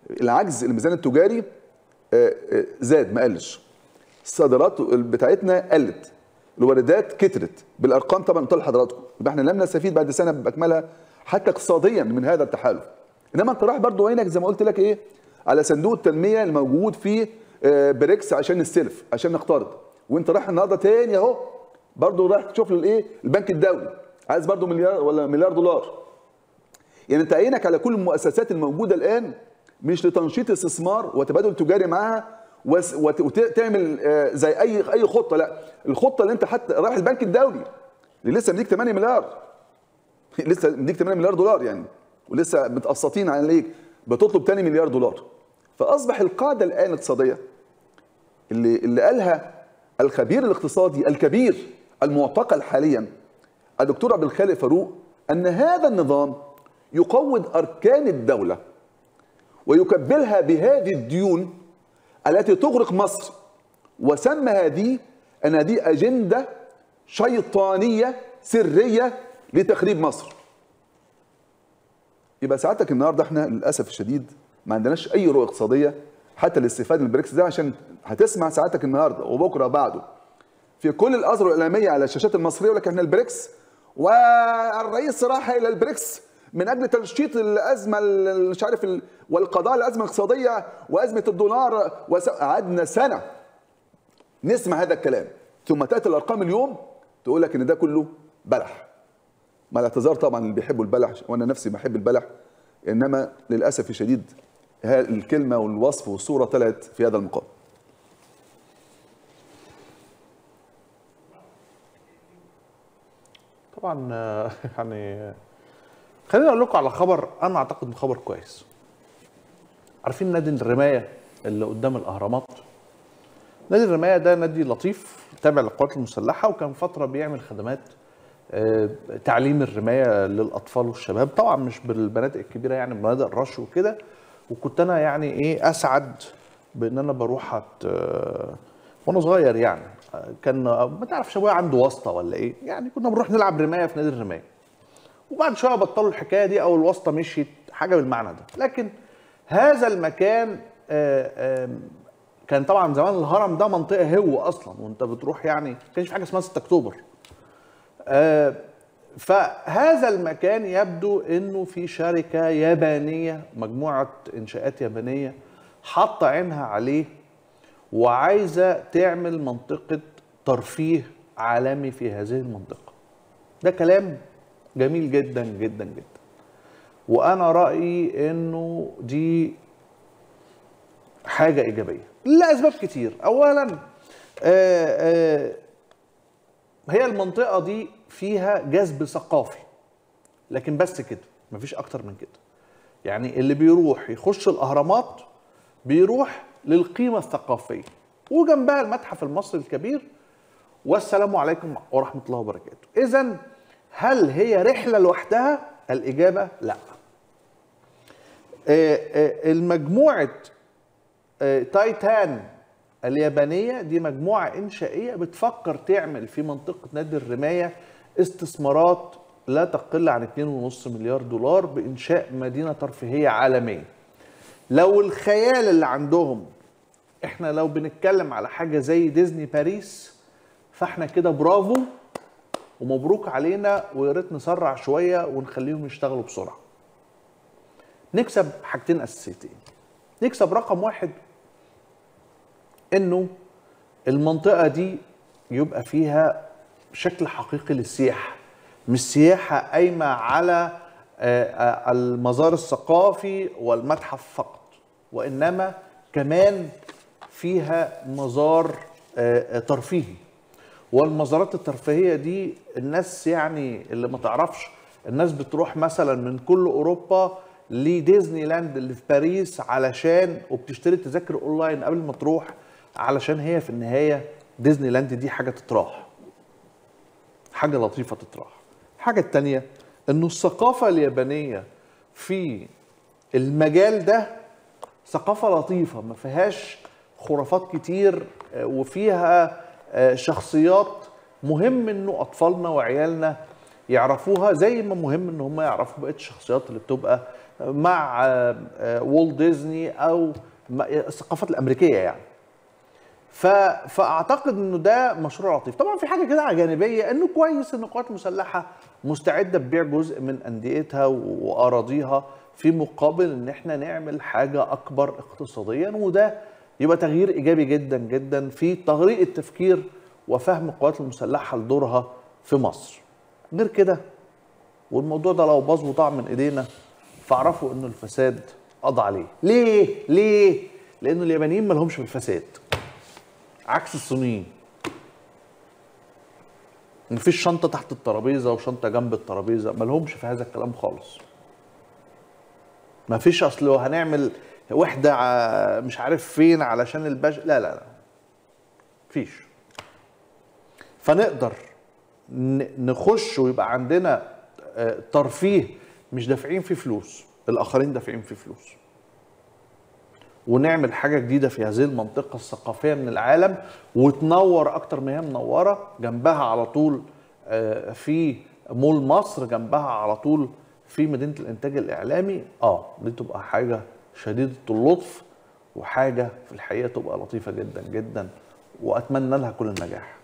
العجز الميزان التجاري آه، آه، زاد ما قلش الصادرات بتاعتنا قلت الواردات كترت بالارقام طبعا قلت لحضراتكم يبقى احنا لم نستفيد بعد سنه باكملها حتى اقتصاديا من هذا التحالف انما انت رايح برضه عينك زي ما قلت لك ايه على صندوق التنميه الموجود في آه، بريكس عشان نستلف عشان نقترض وانت رايح النهارده تاني اهو برضه رايح تشوف الايه البنك الدولي عايز برضه مليار ولا مليار دولار يعني انت عينك على كل المؤسسات الموجوده الان مش لتنشيط استثمار وتبادل تجاري معاها وس- وت- وتعمل آه، زي اي اي خطه لا الخطه اللي انت حتى رايح البنك الدولي اللي لسه مديك 8 مليار لسه مديك 8 مليار دولار يعني ولسه متقسطين عليك بتطلب تاني مليار دولار فاصبح القاعده الان الاقتصاديه اللي اللي قالها الخبير الاقتصادي الكبير المعتقل حاليا الدكتور عبد الخالق فاروق ان هذا النظام يقوض اركان الدوله ويكبلها بهذه الديون التي تغرق مصر وسمى هذه ان هذه اجنده شيطانيه سريه لتخريب مصر يبقى ساعتك النهارده احنا للاسف الشديد ما عندناش اي رؤيه اقتصاديه حتى الاستفاده من البريكس ده عشان هتسمع ساعتك النهارده وبكره بعده في كل الاذرع الاعلاميه على الشاشات المصريه يقول لك احنا البريكس والرئيس راح الى البريكس من اجل تنشيط الازمه ال- مش عارف ال- والقضاء على الازمه الاقتصاديه وازمه الدولار وس- قعدنا سنه نسمع هذا الكلام ثم تاتي الارقام اليوم تقول لك ان ده كله بلح مع الاعتذار طبعا اللي بيحبوا البلح وانا نفسي بحب البلح انما للاسف الشديد ها- الكلمه والوصف والصوره طلعت في هذا المقام طبعا آه، يعني خليني اقول لكم على خبر انا اعتقد انه خبر كويس عارفين نادي الرمايه اللي قدام الاهرامات نادي الرمايه ده نادي لطيف تابع للقوات المسلحه وكان فتره بيعمل خدمات آه، تعليم الرمايه للاطفال والشباب طبعا مش بالبنادق الكبيره يعني بنادق الرش وكده وكنت انا يعني ايه اسعد بان انا بروح أت... آه، وانا صغير يعني آه، كان آه، ما تعرفش ابويا عنده واسطه ولا ايه يعني كنا بنروح نلعب رمايه في نادي الرمايه وبعد شويه بطلوا الحكايه دي او الواسطه مشيت حاجه بالمعنى ده لكن هذا المكان آه، آه، كان طبعا زمان الهرم ده منطقه هو اصلا وانت بتروح يعني ما كانش في حاجه اسمها 6 اكتوبر آه، فهذا المكان يبدو انه في شركه يابانيه مجموعه انشاءات يابانيه حاطه عينها عليه وعايزه تعمل منطقه ترفيه عالمي في هذه المنطقه ده كلام جميل جدا جدا جدا وانا رايي انه دي حاجه ايجابيه لاسباب كتير اولا آه، آه، هي المنطقه دي فيها جذب ثقافي لكن بس كده مفيش اكتر من كده يعني اللي بيروح يخش الاهرامات بيروح للقيمه الثقافيه وجنبها المتحف المصري الكبير والسلام عليكم ورحمه الله وبركاته اذا هل هي رحله لوحدها الاجابه لا آه، آه، المجموعه آه، تايتان اليابانية دي مجموعة إنشائية بتفكر تعمل في منطقة نادي الرماية استثمارات لا تقل عن 2.5 مليار دولار بإنشاء مدينة ترفيهية عالمية لو الخيال اللي عندهم احنا لو بنتكلم على حاجة زي ديزني باريس فاحنا كده برافو ومبروك علينا ويا ريت نسرع شوية ونخليهم يشتغلوا بسرعة نكسب حاجتين أساسيتين نكسب رقم واحد انه المنطقه دي يبقى فيها شكل حقيقي للسياحه مش سياحه قايمه على آه، آه، المزار الثقافي والمتحف فقط وانما كمان فيها مزار آه، آه، ترفيهي والمزارات الترفيهيه دي الناس يعني اللي ما تعرفش الناس بتروح مثلا من كل اوروبا لديزني لاند اللي في باريس علشان وبتشتري تذاكر اونلاين قبل ما تروح علشان هي في النهايه ديزني لاند دي حاجه تتراح حاجه لطيفه تتراح الحاجه التانية انه الثقافه اليابانيه في المجال ده ثقافه لطيفه ما فيهاش خرافات كتير آه، وفيها آه، شخصيات مهم انه اطفالنا وعيالنا يعرفوها زي ما مهم ان هم يعرفوا بقيه الشخصيات اللي بتبقى مع آه، آه، والت ديزني او مع- الثقافات الامريكيه يعني ف... فاعتقد انه ده مشروع لطيف طبعا في حاجه كده جانبيه انه كويس ان القوات المسلحه مستعده تبيع جزء من انديتها واراضيها في مقابل ان احنا نعمل حاجه اكبر اقتصاديا وده يبقى تغيير ايجابي جدا جدا في طريقه تفكير وفهم القوات المسلحه لدورها في مصر غير كده والموضوع ده لو باظ وضاع من ايدينا فاعرفوا انه الفساد قضى عليه ليه ليه لانه اليابانيين ما لهمش في الفساد عكس الصينيين مفيش شنطه تحت الترابيزه وشنطه جنب الترابيزه ما لهمش في هذا الكلام خالص مفيش اصل لو هنعمل وحده ع- مش عارف فين علشان البش لا لا لا مفيش فنقدر ن- نخش ويبقى عندنا آه، ترفيه مش دافعين فيه فلوس الاخرين دافعين فيه فلوس ونعمل حاجه جديده في هذه المنطقه الثقافيه من العالم وتنور اكتر ما هي منوره جنبها على طول آه، في مول مصر جنبها على طول في مدينه الانتاج الاعلامي اه دي تبقى حاجه شديده اللطف وحاجه في الحقيقه تبقى لطيفه جدا جدا واتمنى لها كل النجاح